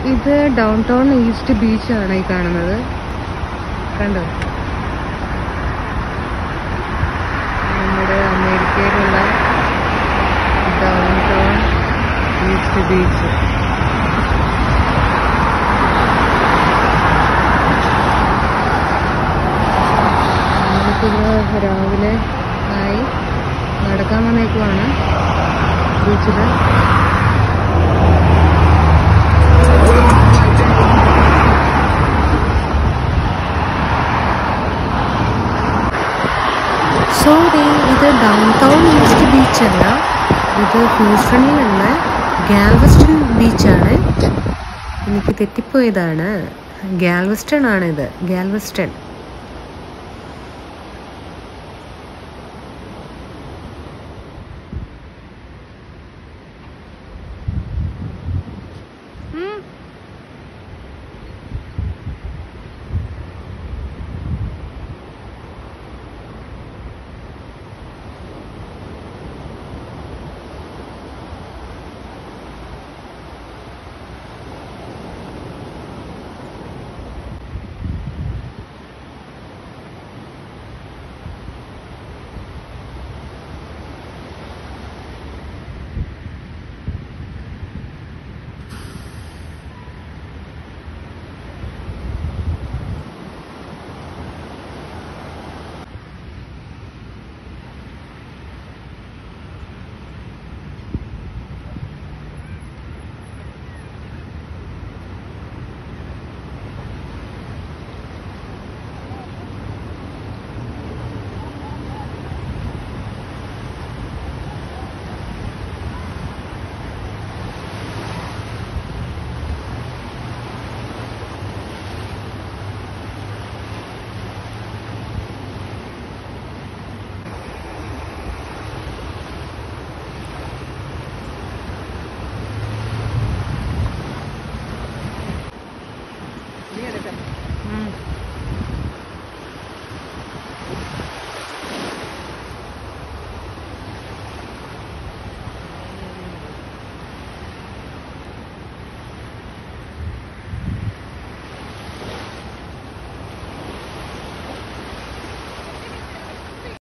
ഇത് down town east ബീച്ചാണ് ഈ കാണുന്നത് കണ്ടോ നമ്മുടെ അമേരിക്കയിലുള്ള ഡൗൺ ടൗൺ ഈസ്റ്റ് ബീച്ച് നമ്മളിപ്പോൾ രാവിലെ ആയി നടക്കാൻ വന്നേക്കുവാണ് ബീച്ചിൽ സോ ഇത് ഡൗൺ ടൗൺ ഈസ്റ്റ് ബീച്ചല്ല ഇത് ഹ്യൂസ്റ്റണിലുള്ള ഗാൽവസ്റ്റൺ ബീച്ചാണ് എനിക്ക് തെറ്റിപ്പോയതാണ് ഗാൽവസ്റ്റൺ ആണ് ഇത് ഗാൽവസ്റ്റൺ